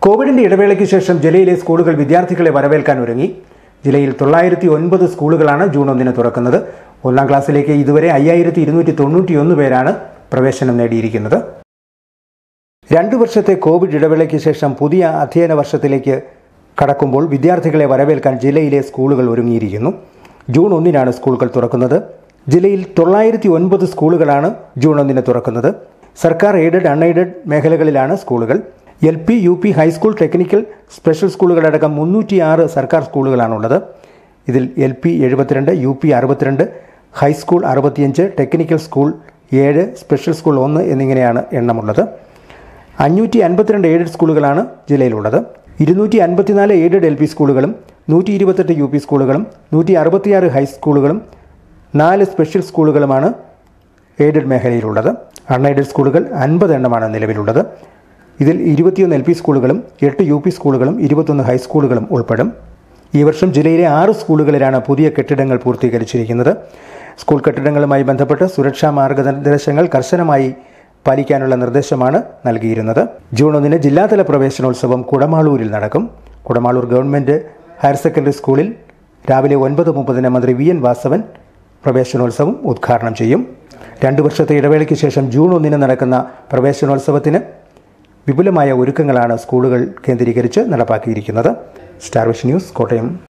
കോവിഡിന്റെ ഇടവേളയ്ക്ക് ശേഷം ജില്ലയിലെ സ്കൂളുകൾ വിദ്യാർത്ഥികളെ വരവേൽക്കാൻ ഒരുങ്ങി ജില്ലയിൽ തൊള്ളായിരത്തി ഒൻപത് സ്കൂളുകളാണ് ജൂൺ ഒന്നിന് തുറക്കുന്നത് ഒന്നാം ക്ലാസ്സിലേക്ക് ഇതുവരെ അയ്യായിരത്തി ഇരുന്നൂറ്റി തൊണ്ണൂറ്റിയൊന്ന് പേരാണ് പ്രവേശനം നേടിയിരിക്കുന്നത് രണ്ടു വർഷത്തെ കോവിഡ് ഇടവേളയ്ക്ക് ശേഷം പുതിയ അധ്യയന വർഷത്തിലേക്ക് കടക്കുമ്പോൾ വിദ്യാർത്ഥികളെ വരവേൽക്കാൻ ജില്ലയിലെ സ്കൂളുകൾ ഒരുങ്ങിയിരിക്കുന്നു ജൂൺ ഒന്നിനാണ് സ്കൂളുകൾ തുറക്കുന്നത് ജില്ലയിൽ തൊള്ളായിരത്തി ഒൻപത് സ്കൂളുകളാണ് ജൂൺ ഒന്നിന് തുറക്കുന്നത് സർക്കാർ എയ്ഡഡ് അൺഎയ്ഡഡ് മേഖലകളിലാണ് സ്കൂളുകൾ L P U P high school technical special സ്കൂളുകളടക്കം മുന്നൂറ്റിയാറ് സർക്കാർ സ്കൂളുകളാണുള്ളത് ഇതിൽ എൽ പി എഴുപത്തിരണ്ട് യു പി അറുപത്തിരണ്ട് ഹൈസ്കൂൾ അറുപത്തിയഞ്ച് ടെക്നിക്കൽ സ്കൂൾ ഏഴ് സ്പെഷ്യൽ സ്കൂൾ ഒന്ന് എന്നിങ്ങനെയാണ് എണ്ണമുള്ളത് അഞ്ഞൂറ്റി അൻപത്തിരണ്ട് എയ്ഡഡ് സ്കൂളുകളാണ് ജില്ലയിലുള്ളത് ഇരുന്നൂറ്റി അൻപത്തിനാല് എയ്ഡഡ് എൽ പി സ്കൂളുകളും നൂറ്റി ഇരുപത്തെട്ട് യു പി സ്കൂളുകളും നൂറ്റി അറുപത്തിയാറ് ഹൈസ്കൂളുകളും നാല് സ്പെഷ്യൽ സ്കൂളുകളുമാണ് എയ്ഡഡ് മേഖലയിലുള്ളത് അൺഎയ്ഡഡ് സ്കൂളുകൾ അൻപത് എണ്ണമാണ് നിലവിലുള്ളത് ഇതിൽ ഇരുപത്തിയൊന്ന് എൽ പി സ്കൂളുകളും എട്ട് യു പി സ്കൂളുകളും ഇരുപത്തൊന്ന് ഹൈസ്കൂളുകളും ഉൾപ്പെടും ഈ വർഷം ജില്ലയിലെ ആറ് സ്കൂളുകളിലാണ് പുതിയ കെട്ടിടങ്ങൾ പൂർത്തീകരിച്ചിരിക്കുന്നത് സ്കൂൾ കെട്ടിടങ്ങളുമായി ബന്ധപ്പെട്ട് സുരക്ഷാ മാർഗനിർദ്ദേശങ്ങൾ കർശനമായി പാലിക്കാനുള്ള നിർദ്ദേശമാണ് നൽകിയിരുന്നത് ജൂൺ ഒന്നിന് ജില്ലാതല പ്രവേശനോത്സവം കുടമാളൂരിൽ നടക്കും കുടമാളൂർ ഗവൺമെൻറ് ഹയർ സെക്കൻഡറി സ്കൂളിൽ രാവിലെ ഒൻപത് മുപ്പതിന് മന്ത്രി വി എൻ വാസവൻ പ്രവേശനോത്സവം ഉദ്ഘാടനം ചെയ്യും രണ്ടു വർഷത്തെ ഇടവേളയ്ക്ക് ശേഷം ജൂൺ ഒന്നിന് നടക്കുന്ന പ്രവേശനോത്സവത്തിന് വിപുലമായ ഒരുക്കങ്ങളാണ് സ്കൂളുകൾ കേന്ദ്രീകരിച്ച് നടപ്പാക്കിയിരിക്കുന്നത് സ്റ്റാർ വിഷൻ ന്യൂസ് കോട്ടയം